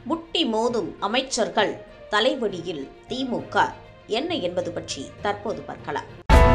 முட்டி மோதும் அமைச்சர்கள் தலைவலியில் திமுக என்ன என்பது பற்றி தற்போது பார்க்கலாம்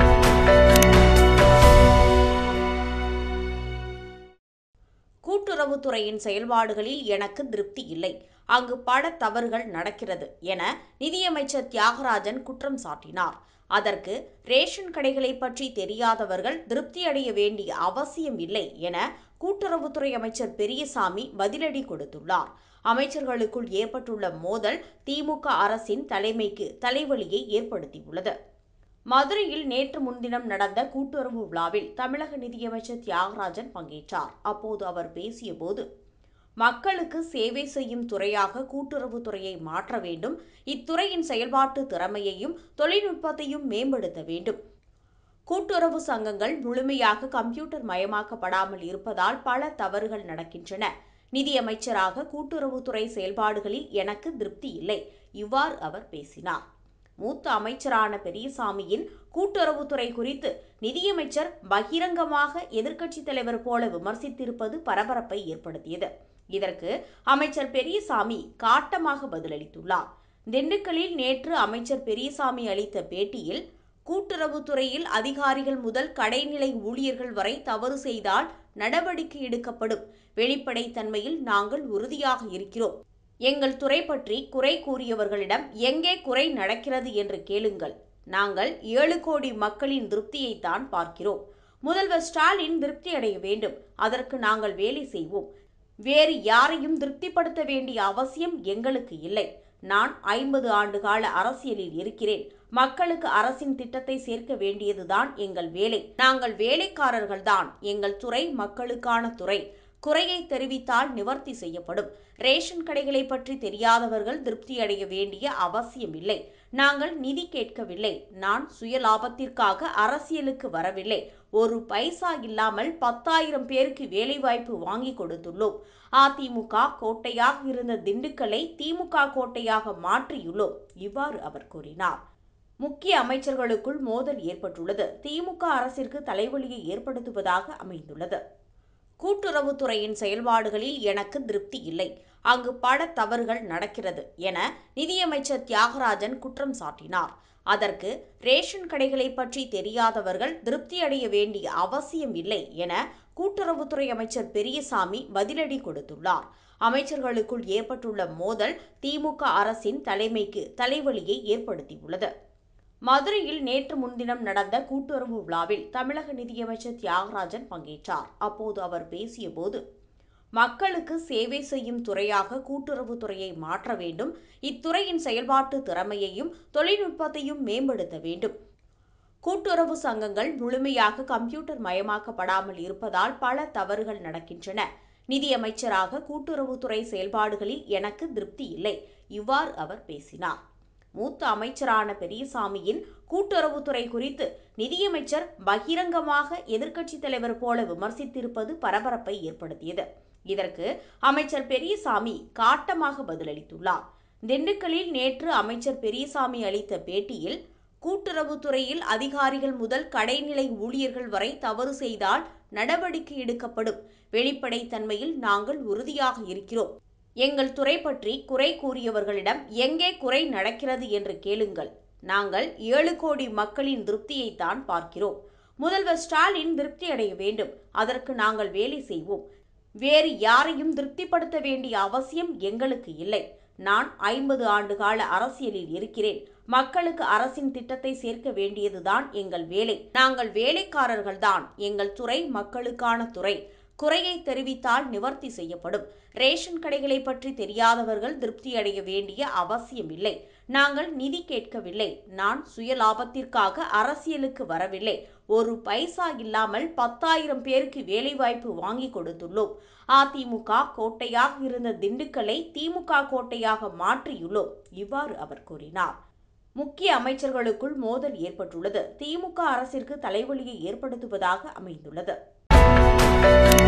கூட்டுறவுத்துறையின் செயல்பாடுகளில் எனக்கு திருப்தி இல்லை அங்கு பல தவறுகள் நடக்கிறது என நிதியமைச்சர் தியாகராஜன் குற்றம் சாட்டினார் அதற்கு ரேஷன் கடைகளை பற்றி தெரியாதவர்கள் திருப்தியடைய வேண்டிய அவசியம் இல்லை என கூட்டுறவுத்துறை அமைச்சர் பெரியசாமி பதிலடி கொடுத்துள்ளார் அமைச்சர்களுக்குள் ஏற்பட்டுள்ள மோதல் திமுக அரசின் தலைமைக்கு தலைவலியை ஏற்படுத்தியுள்ளது மதுரையில் நேற்று முன்தினம் நடந்த கூட்டுறவு விழாவில் தமிழக நிதியமைச்சர் தியாகராஜன் பங்கேற்றார் அப்போது அவர் பேசியபோது மக்களுக்கு சேவை செய்யும் துறையாக கூட்டுறவுத்துறையை மாற்ற வேண்டும் இத்துறையின் செயல்பாட்டு திறமையையும் தொழில்நுட்பத்தையும் மேம்படுத்த வேண்டும் கூட்டுறவு சங்கங்கள் முழுமையாக கம்ப்யூட்டர் மயமாக்கப்படாமல் இருப்பதால் பல தவறுகள் நடக்கின்றன நிதியமைச்சராக கூட்டுறவுத்துறை செயல்பாடுகளில் எனக்கு திருப்தி இல்லை இவ்வாறு அவர் பேசினார் மூத்த அமைச்சரான பெரியசாமியின் கூட்டுறவுத்துறை குறித்து நிதியமைச்சர் பகிரங்கமாக எதிர்க்கட்சித் தலைவர் போல விமர்சித்திருப்பது பரபரப்பை ஏற்படுத்தியது இதற்கு அமைச்சர் பெரியசாமி காட்டமாக பதிலளித்துள்ளார் திண்டுக்கல்லில் நேற்று அமைச்சர் பெரியசாமி அளித்த பேட்டியில் கூட்டுறவுத்துறையில் அதிகாரிகள் முதல் கடைநிலை ஊழியர்கள் வரை தவறு செய்தால் நடவடிக்கை எடுக்கப்படும் வெளிப்படைத்தன்மையில் நாங்கள் உறுதியாக இருக்கிறோம் எங்கள் துறை பற்றி குறை கூறியவர்களிடம் எங்கே குறை நடக்கிறது என்று கேளுங்கள் நாங்கள் ஏழு கோடி மக்களின் திருப்தியைத்தான் பார்க்கிறோம் முதல்வர் ஸ்டாலின் திருப்தி அடைய வேண்டும் அதற்கு நாங்கள் வேலை செய்வோம் வேறு யாரையும் திருப்திப்படுத்த வேண்டிய அவசியம் எங்களுக்கு இல்லை நான் ஐம்பது ஆண்டு கால அரசியலில் இருக்கிறேன் மக்களுக்கு அரசின் திட்டத்தை சேர்க்க வேண்டியதுதான் எங்கள் வேலை நாங்கள் வேலைக்காரர்கள்தான் எங்கள் துறை மக்களுக்கான துறை குறையை தெரிவித்தால் நிவர்த்தி செய்யப்படும் ரேஷன் கடைகளை பற்றி தெரியாதவர்கள் திருப்தி அடைய வேண்டிய அவசியமில்லை நாங்கள் நிதி கேட்கவில்லை நான் சுய லாபத்திற்காக அரசியலுக்கு வரவில்லை ஒரு பைசா இல்லாமல் பத்தாயிரம் பேருக்கு வேலைவாய்ப்பு வாங்கி கொடுத்துள்ளோம் அதிமுக கோட்டையாக இருந்த திண்டுக்கல்லை திமுக கோட்டையாக மாற்றியுள்ளோம் இவ்வாறு அவர் கூறினார் முக்கிய அமைச்சர்களுக்குள் மோதல் ஏற்பட்டுள்ளது திமுக அரசிற்கு தலைவலியை ஏற்படுத்துவதாக அமைந்துள்ளது கூட்டுறவுத்துறையின் செயல்பாடுகளில் எனக்கு திருப்தி இல்லை அங்கு பல தவறுகள் நடக்கிறது என நிதியமைச்சர் தியாகராஜன் குற்றம் சாட்டினார் அதற்கு ரேஷன் கடைகளை பற்றி தெரியாதவர்கள் திருப்தியடைய வேண்டிய அவசியம் இல்லை என கூட்டுறவுத்துறை அமைச்சர் பெரியசாமி பதிலடி கொடுத்துள்ளார் அமைச்சர்களுக்குள் ஏற்பட்டுள்ள மோதல் திமுக அரசின் தலைமைக்கு தலைவலியை ஏற்படுத்தியுள்ளது மதுரையில் நேற்று முன்தினம் நடந்த கூட்டுறவு விழாவில் தமிழக நிதியமைச்சர் தியாகராஜன் பங்கேற்றார் அப்போது அவர் பேசியபோது மக்களுக்கு சேவை செய்யும் துறையாக கூட்டுறவுத்துறையை மாற்ற வேண்டும் இத்துறையின் செயல்பாட்டு திறமையையும் தொழில்நுட்பத்தையும் மேம்படுத்த வேண்டும் கூட்டுறவு சங்கங்கள் முழுமையாக கம்ப்யூட்டர் மயமாக்கப்படாமல் இருப்பதால் பல தவறுகள் நடக்கின்றன நிதியமைச்சராக கூட்டுறவுத்துறை செயல்பாடுகளில் எனக்கு திருப்தி இல்லை இவ்வாறு அவர் பேசினார் மூத்த அமைச்சரான பெரியசாமியின் கூட்டுறவுத்துறை குறித்து நிதியமைச்சர் பகிரங்கமாக எதிர்க்கட்சித் தலைவர் போல விமர்சித்திருப்பது பரபரப்பை ஏற்படுத்தியது இதற்கு அமைச்சர் பெரியசாமி காட்டமாக பதிலளித்துள்ளார் திண்டுக்கல்லில் நேற்று அமைச்சர் பெரியசாமி அளித்த பேட்டியில் கூட்டுறவுத்துறையில் அதிகாரிகள் முதல் கடைநிலை ஊழியர்கள் வரை தவறு செய்தால் நடவடிக்கை எடுக்கப்படும் வெளிப்படைத்தன்மையில் நாங்கள் உறுதியாக இருக்கிறோம் எங்கள் துறை பற்றி குறை கூறியவர்களிடம் எங்கே குறை நடக்கிறது என்று கேளுங்கள் நாங்கள் ஏழு கோடி மக்களின் திருப்தியைத்தான் பார்க்கிறோம் முதல்வர் ஸ்டாலின் திருப்தி அடைய வேண்டும் அதற்கு நாங்கள் வேலை செய்வோம் வேறு யாரையும் திருப்திப்படுத்த வேண்டிய அவசியம் எங்களுக்கு இல்லை நான் ஐம்பது ஆண்டு கால அரசியலில் இருக்கிறேன் மக்களுக்கு அரசின் திட்டத்தை சேர்க்க வேண்டியதுதான் எங்கள் வேலை நாங்கள் வேலைக்காரர்கள்தான் எங்கள் துறை மக்களுக்கான துறை குறையை தெரிவித்தால் நிவர்த்தி செய்யப்படும் ரேஷன் கடைகளை பற்றி தெரியாதவர்கள் திருப்தி அடைய வேண்டிய அவசியமில்லை நாங்கள் நிதி கேட்கவில்லை நான் சுய லாபத்திற்காக அரசியலுக்கு வரவில்லை ஒரு பைசா இல்லாமல் பத்தாயிரம் பேருக்கு வேலைவாய்ப்பு வாங்கி கொடுத்துள்ளோம் அதிமுக கோட்டையாக இருந்த திண்டுக்கல்லை திமுக கோட்டையாக மாற்றியுள்ளோம் இவ்வாறு அவர் கூறினார் முக்கிய அமைச்சர்களுக்குள் மோதல் ஏற்பட்டுள்ளது திமுக அரசிற்கு தலைவலியை ஏற்படுத்துவதாக அமைந்துள்ளது